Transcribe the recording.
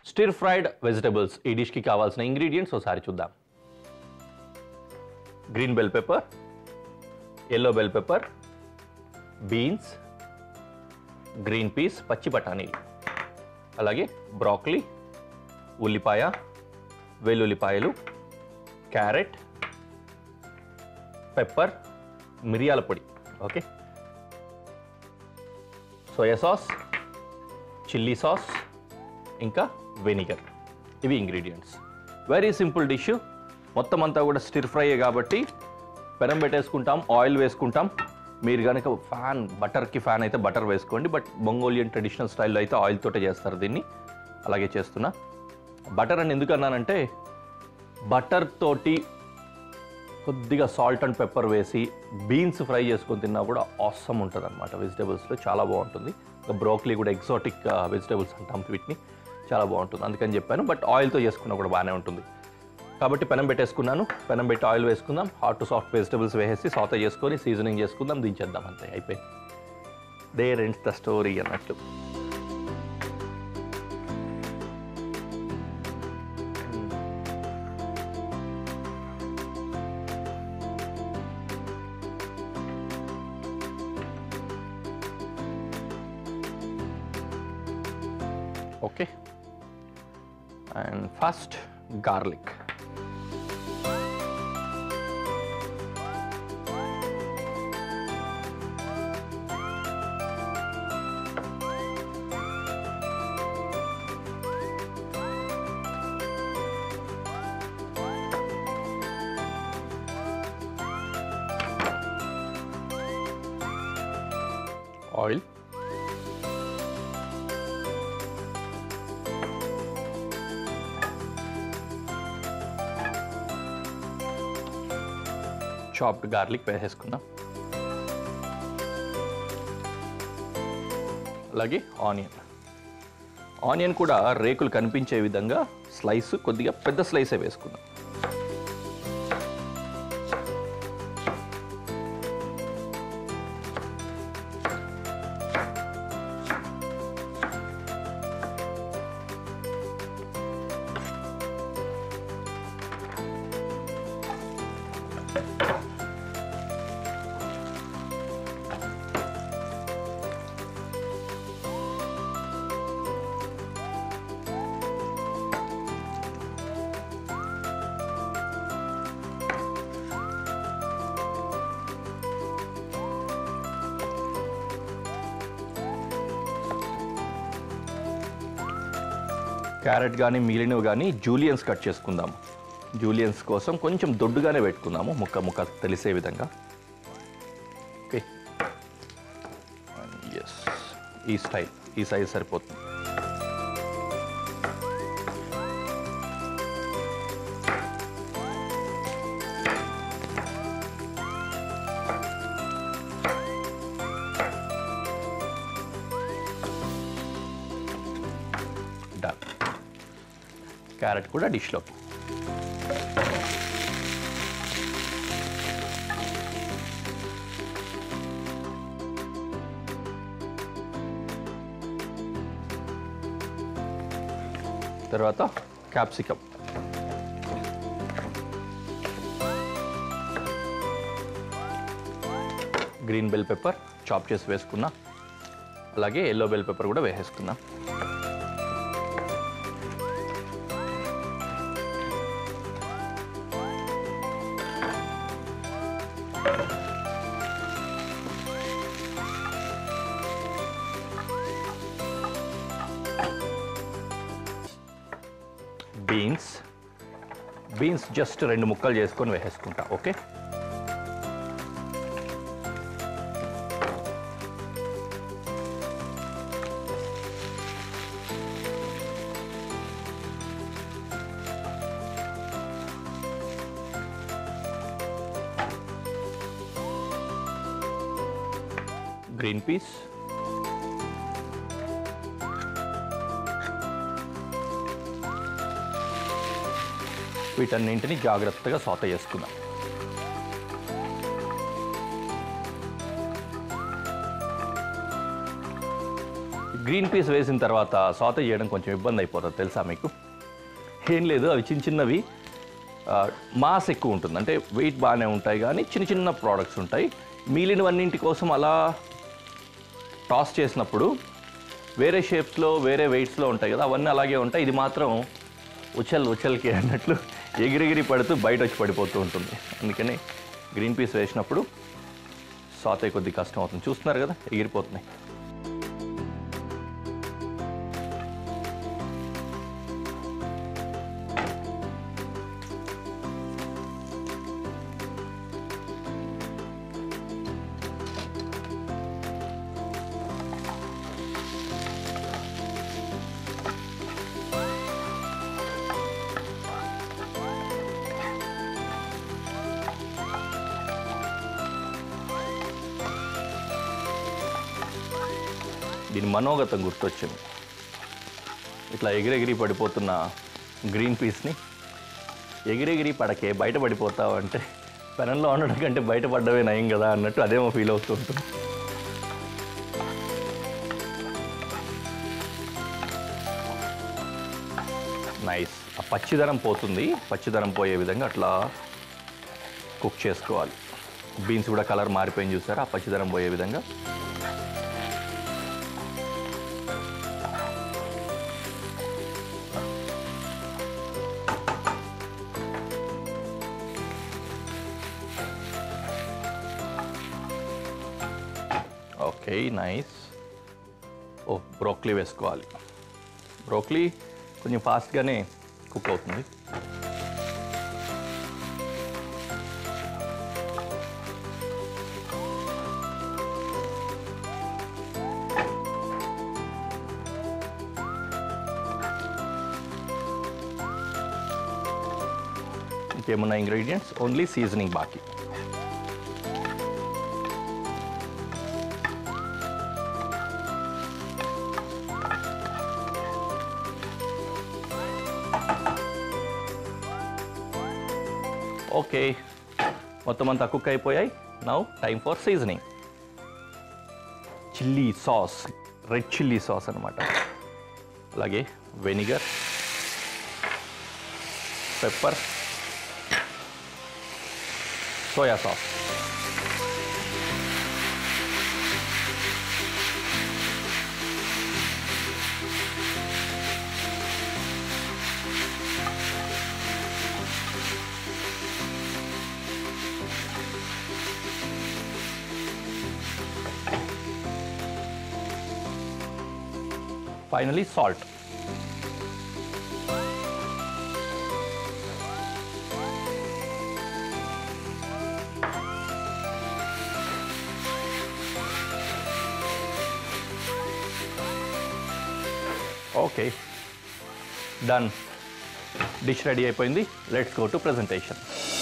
stir fried vegetables ఈ డిష్కి కావాల్సిన ingredients ఒకసారి చూద్దాం green bell pepper yellow bell pepper beans green peas పచ్చి బఠానీలు అలాగే బ్రాక్లీ ఉల్లిపాయ వెల్లుల్లిపాయలు క్యారెట్ పెప్పర్ మిరియాల పొడి okay soya sauce chilli sauce ఇంకా వెనిగర్ ఇవి ఇంగ్రీడియంట్స్ వెరీ సింపుల్ డిష్ మొత్తం అంతా కూడా స్టిర్ ఫ్రై కాబట్టి పెనం పెట్టేసుకుంటాం ఆయిల్ వేసుకుంటాం మీరు కనుక ఫ్యాన్ బటర్కి ఫ్యాన్ అయితే బటర్ వేసుకోండి బట్ బొంగోలియన్ ట్రెడిషనల్ స్టైల్లో అయితే ఆయిల్ తోటే చేస్తారు దీన్ని అలాగే చేస్తున్నా బటర్ అని ఎందుకు అన్నానంటే బటర్ తోటి కొద్దిగా సాల్ట్ అండ్ పెప్పర్ వేసి బీన్స్ ఫ్రై చేసుకొని తిన్నా కూడా ఆసమ్ ఉంటుంది అనమాట వెజిటేబుల్స్లో చాలా బాగుంటుంది ఇంకా బ్రోక్లీ కూడా ఎగ్జాటిక్ వెజిటేబుల్స్ అంటాం వీటిని చాలా బాగుంటుంది అందుకని చెప్పాను బట్ ఆయిల్తో చేసుకున్నా కూడా బాగానే ఉంటుంది కాబట్టి పెనం పెట్టేసుకున్నాను పెనం పెట్టి ఆయిల్ వేసుకుందాం హాట్ టు సాఫ్ట్ వెజిటేబుల్స్ వేసేసి సాత చేసుకొని సీజనింగ్ చేసుకుందాం దించేద్దాం అంతే అయిపోయింది దే రెంట్స్ ద స్టోరీ అన్నట్లు okay and first garlic oil chopped garlic వేసేసుకుందాం అలాగే ఆనియన్ ఆనియన్ కూడా రేకులు కనిపించే విధంగా స్లైస్ కొద్దిగా పెద్ద స్లైసే వేసుకుందాం క్యారెట్ కానీ మిగిలినవి కానీ జూలియన్స్ కట్ చేసుకుందాము జూలియన్స్ కోసం కొంచెం దొడ్డుగానే పెట్టుకుందాము ముక్క ముక్క తెలిసే విధంగా ఓకే ఎస్ ఈ స్టైల్ ఈ సైజ్ సరిపోతుంది డన్ క్యారెట్ కూడా డిష్లోకి తర్వాత capsicum green bell pepper chop చేసి వేసుకున్నా అలాగే ఎల్లో బెల్ పెప్పర్ కూడా వేసేసుకున్నా బీన్స్ బీన్స్ జస్ట్ రెండు ముక్కలు చేసుకొని వేసేసుకుంటా ఓకే గ్రీన్ పీస్ వీటన్నింటిని జాగ్రత్తగా సోత చేసుకుందాం గ్రీన్ పీస్ వేసిన తర్వాత సాతే చేయడం కొంచెం ఇబ్బంది అయిపోతుంది తెలుసా మీకు ఏం లేదు అవి చిన్న చిన్నవి ఆ, మాస్ ఎక్కువ ఉంటుంది అంటే వెయిట్ బాగానే ఉంటాయి కానీ చిన్న చిన్న ప్రోడక్ట్స్ ఉంటాయి మిగిలినవన్నింటి కోసం అలా టాస్ చేసినప్పుడు వేరే షేప్స్లో వేరే వెయిట్స్లో ఉంటాయి కదా అవన్నీ అలాగే ఉంటాయి ఇది మాత్రం ఉచల్ ఉచల్కి అన్నట్లు ఎగిరెగిరి పడుతూ బయట వచ్చి పడిపోతూ ఉంటుంది అందుకని గ్రీన్ పీస్ వేసినప్పుడు సాతే కొద్ది కష్టం అవుతుంది చూస్తున్నారు కదా ఎగిరిపోతున్నాయి దీని మనోగతం గుర్తొచ్చింది ఇట్లా ఎగిరెగిరి పడిపోతున్న గ్రీన్ పీస్ని ఎగిరెగిరి పడకే బయట పడిపోతావు అంటే పెనంలో ఉండడం కంటే బయట పడ్డవే నయం కదా అన్నట్టు అదేమో ఫీల్ అవుతూ ఉంటుంది నైస్ ఆ పచ్చిదనం పోతుంది పచ్చిదనం పోయే విధంగా అట్లా కుక్ చేసుకోవాలి బీన్స్ కూడా కలర్ మారిపోయింది చూసారా ఆ పచ్చిదనం పోయే విధంగా ఓకే నైస్ ఓ బ్రోక్లీ వేసుకోవాలి బ్రోక్లీ కొంచెం ఫాస్ట్గానే కుక్ అవుతుంది ఇంకేమున్నా ఇంగ్రీడియంట్స్ ఓన్లీ సీజనింగ్ బాకీ ఓకే మొత్తం అంతా కుక్ అయిపోయాయి now time for seasoning chilli sauce red chilli sauce అనమాట అలాగే vinegar pepper soya sauce finally salt okay done dish ready అయిపోయింది లెట్స్ గో టు ప్రజెంటేషన్